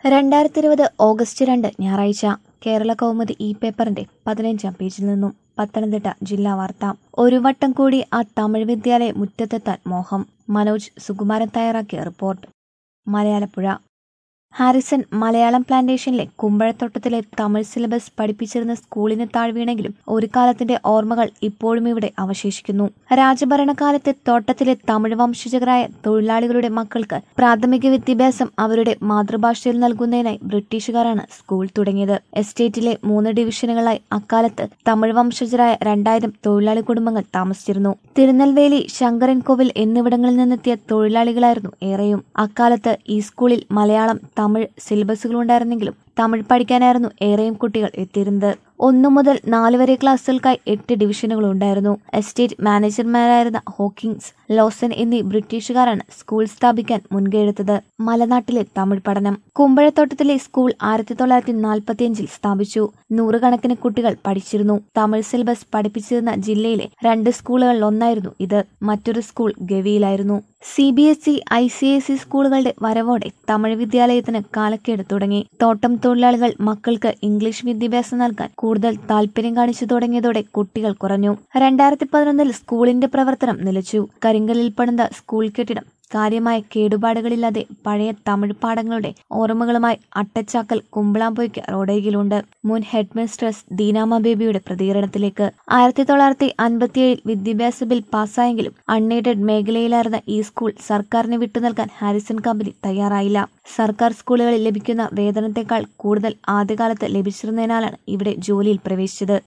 രണ്ടായിരത്തി ഇരുപത് ഓഗസ്റ്റ് രണ്ട് ഞായറാഴ്ച കേരള കൗമുദി ഇ പേപ്പറിന്റെ പതിനഞ്ചാം പേജിൽ നിന്നും പത്തനംതിട്ട ജില്ലാ വാർത്ത ഒരു വട്ടം കൂടി ആ തമിഴ് വിദ്യാലയ മുറ്റത്തെത്താൻ മോഹം മനോജ് സുകുമാരൻ തയ്യാറാക്കിയ റിപ്പോർട്ട് മലയാളപ്പുഴ ഹാരിസൺ മലയാളം പ്ലാന്റേഷനിലെ കുമ്പഴത്തോട്ടത്തിലെ തമിഴ് സിലബസ് പഠിപ്പിച്ചിരുന്ന സ്കൂളിന് താഴ്വീണെങ്കിലും ഒരു കാലത്തിന്റെ ഓർമ്മകൾ ഇപ്പോഴും ഇവിടെ അവശേഷിക്കുന്നു രാജഭരണകാലത്തെ തോട്ടത്തിലെ തമിഴ് വംശജരായ തൊഴിലാളികളുടെ മക്കൾക്ക് പ്രാഥമിക വിദ്യാഭ്യാസം അവരുടെ മാതൃഭാഷയിൽ നൽകുന്നതിനായി ബ്രിട്ടീഷുകാരാണ് സ്കൂൾ തുടങ്ങിയത് എസ്റ്റേറ്റിലെ മൂന്ന് ഡിവിഷനുകളായി അക്കാലത്ത് തമിഴ് വംശജരായ രണ്ടായിരം തൊഴിലാളി കുടുംബങ്ങൾ താമസിച്ചിരുന്നു തിരുനെൽവേലി ശങ്കരൻകോവിൽ എന്നിവിടങ്ങളിൽ നിന്നെത്തിയ തൊഴിലാളികളായിരുന്നു ഏറെയും അക്കാലത്ത് ഈ സ്കൂളിൽ മലയാളം തമിഴ് സിലബസുകളുണ്ടായിരുന്നെങ്കിലും തമിഴ് പഠിക്കാനായിരുന്നു ഏറെയും കുട്ടികൾ എത്തിയിരുന്നത് ഒന്നു മുതൽ നാല് വരെ ക്ലാസ്സുകൾക്കായി എട്ട് ഡിവിഷനുകൾ ഉണ്ടായിരുന്നു എസ്റ്റേറ്റ് മാനേജർമാരായിരുന്ന ഹോക്കിങ്സ് ലോസൻ എന്നീ ബ്രിട്ടീഷുകാരാണ് സ്കൂൾ സ്ഥാപിക്കാൻ മുൻകൈയെടുത്തത് മലനാട്ടിലെ തമിഴ് പഠനം കുമ്പഴത്തോട്ടത്തിലെ സ്കൂൾ ആയിരത്തി തൊള്ളായിരത്തി നാൽപ്പത്തിയഞ്ചിൽ സ്ഥാപിച്ചു നൂറുകണക്കിന് കുട്ടികൾ പഠിച്ചിരുന്നു തമിഴ് സിലബസ് പഠിപ്പിച്ചിരുന്ന ജില്ലയിലെ രണ്ട് സ്കൂളുകളിൽ ഒന്നായിരുന്നു ഇത് മറ്റൊരു സ്കൂൾ ഗവിയിലായിരുന്നു C B S E I C S E സ്കൂളുകളുടെ വരവോടെ തമിഴ് വിദ്യാലയത്തിന് കാലക്കേട് തുടങ്ങി തോട്ടം തൊഴിലാളികൾ മക്കൾക്ക് ഇംഗ്ലീഷ് വിദ്യാഭ്യാസം നൽകാൻ കൂടുതൽ താല്പര്യം കാണിച്ചു തുടങ്ങിയതോടെ കുട്ടികൾ കുറഞ്ഞു രണ്ടായിരത്തി പതിനൊന്നിൽ സ്കൂളിന്റെ പ്രവർത്തനം നിലച്ചു കരിങ്കലിൽ പണിത സ്കൂൾ കെട്ടിടം കാര്യമായ കേടുപാടുകളില്ലാതെ പഴയ തമിഴ് പാഠങ്ങളുടെ ഓർമ്മകളുമായി അട്ടച്ചാക്കൽ കുമ്പളാമ്പൊയ്ക്ക് റോഡരികിലുണ്ട് മുൻ ഹെഡ് മിസ്ട്രസ് ദീനാമ ബേബിയുടെ പ്രതികരണത്തിലേക്ക് ആയിരത്തി തൊള്ളായിരത്തി അൻപത്തിയേഴിൽ വിദ്യാഭ്യാസ ബിൽ പാസ്സായെങ്കിലും അൺഎയ്ഡഡ് മേഖലയിലായിരുന്ന ഈ സ്കൂൾ സർക്കാരിന് വിട്ടു നൽകാൻ ഹാരിസൺ കമ്പനി തയ്യാറായില്ല സർക്കാർ സ്കൂളുകളിൽ ലഭിക്കുന്ന വേതനത്തെക്കാൾ കൂടുതൽ ആദ്യകാലത്ത് ലഭിച്ചിരുന്നതിനാലാണ് ഇവിടെ ജോലിയിൽ പ്രവേശിച്ചത്